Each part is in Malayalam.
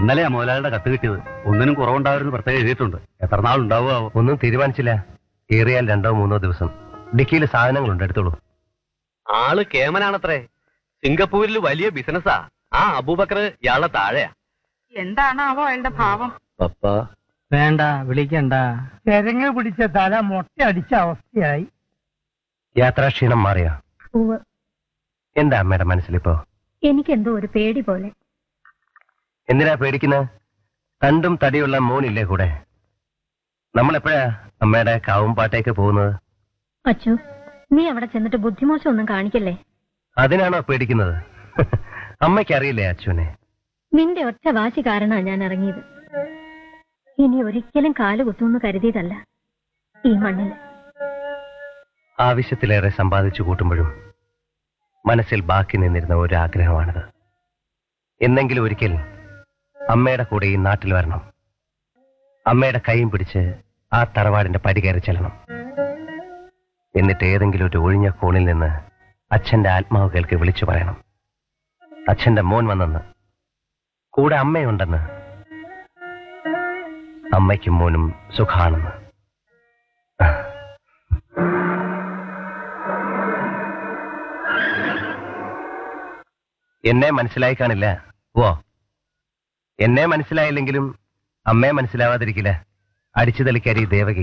ഇന്നലെയാ മുതലാളിയുടെ കത്ത് കിട്ടിയത് ഒന്നിനും കുറവുണ്ടാവരുന്ന് പ്രത്യേകം എഴുതിയിട്ടുണ്ട് എത്ര നാളുണ്ടാവുക ഒന്നും തീരുമാനിച്ചില്ല ഏറിയാൽ രണ്ടോ മൂന്നോ ദിവസം ഡിക്കിയിൽ സാധനങ്ങളുണ്ട് എടുത്തോളൂ ആള് കേമനാണത്രേ സിംഗപ്പൂരിൽ വലിയ ബിസിനസ്സാ ആ അബൂബക്കർ ഇയാളുടെ താഴെയാ എന്താണാവോ അയാളുടെ ഭാവം പപ്പ വേണ്ട വിളിക്കണ്ട ചെരങ്ങ് പിടിച്ച തല മൊട്ടയടിച്ച അവസ്ഥയായി യാത്രാക്ഷീണം മാറിയോ ഉവ്വ് എന്താ അമ്മയുടെ മനസ്സിലിപ്പോ എനിക്കെന്തോ ഒരു പേടി പോലെ എന്തിനാ പേടിക്കുന്നത് തണ്ടും തടിയുള്ള മോനില്ലേ കൂടെ നമ്മളെപ്പോഴാ അമ്മയുടെ കാവും പാട്ടേക്ക് പോകുന്നത് അച്ചു നീ അവിടെ ചെന്നിട്ട് ബുദ്ധിമോശം ഒന്നും കാണിക്കല്ലേ അതിനാണോ പേടിക്കുന്നത് അമ്മയ്ക്കറിയില്ലേ അച്ഛനെ നിന്റെ ഒറ്റ വാശി കാരണമാണ് ഞാൻ ഇറങ്ങിയത് ഇനി ഒരിക്കലും കാല് കുത്തുമെന്ന് കരുതിയതല്ല ഈ മണ്ണിൽ ആവശ്യത്തിലേറെ സമ്പാദിച്ചു കൂട്ടുമ്പോഴും മനസ്സിൽ ബാക്കി നിന്നിരുന്ന ഒരു ആഗ്രഹമാണിത് എന്നെങ്കിലും ഒരിക്കൽ അമ്മയുടെ കൂടെ ഈ നാട്ടിൽ വരണം അമ്മയുടെ കൈയും പിടിച്ച് ആ തറവാടിന്റെ പടി കയറി ചെല്ലണം എന്നിട്ട് ഏതെങ്കിലും ഒരു ഒഴിഞ്ഞ കോണിൽ നിന്ന് അച്ഛന്റെ ആത്മാവ് കേൾക്ക് വിളിച്ചു പറയണം അച്ഛന്റെ മോൻ വന്നെന്ന് കൂടെ അമ്മയുണ്ടെന്ന് അമ്മയ്ക്കും മോനും സുഖാണെന്ന് എന്നെ മനസ്സിലായി കാണില്ല ഓ എന്നെ മനസ്സിലായില്ലെങ്കിലും അമ്മയെ മനസ്സിലാവാതിരിക്കില്ല അടിച്ചു തളിക്കാരി ദേവകി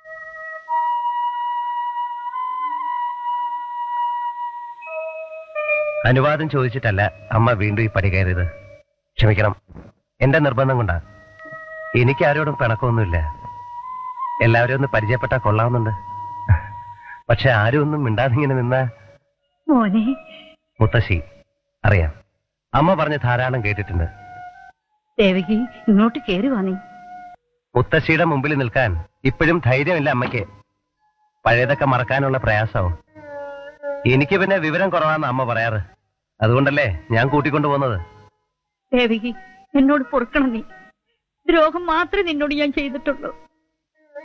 അനുവാദം ചോദിച്ചിട്ടല്ല അമ്മ വീണ്ടും ഈ പടി കയറിയത് ക്ഷമിക്കണം എന്റെ നിർബന്ധം കൊണ്ടാ എനിക്ക് ആരോടും പിണക്കമൊന്നുമില്ല എല്ലാവരും ഒന്ന് പരിചയപ്പെട്ടാ കൊള്ളാവുന്നുണ്ട് പക്ഷെ ആരും ഒന്നും മിണ്ടാതിങ്ങനെ നിന്നാ മോനെ മുത്തശ്ശി അറിയാം അമ്മ പറഞ്ഞ് ധാരാളം കേട്ടിട്ടുണ്ട് ദേവകി ഇങ്ങോട്ട് കേറി വന്നേ മുത്തശ്ശിയുടെ മുമ്പിൽ നിൽക്കാൻ ഇപ്പോഴും ധൈര്യമില്ല അമ്മയ്ക്ക് പഴയതൊക്കെ മറക്കാനുള്ള പ്രയാസവും എനിക്ക് പിന്നെ വിവരം കുറവാന്ന് അമ്മ പറയാറ് അതുകൊണ്ടല്ലേ ഞാൻ കൂട്ടിക്കൊണ്ടു പോകുന്നത് ദേവകി എന്നോട് പൊറുക്കണം നീ ദ്രോഹം മാത്രമേ നിന്നോട് ഞാൻ ചെയ്തിട്ടുള്ളൂ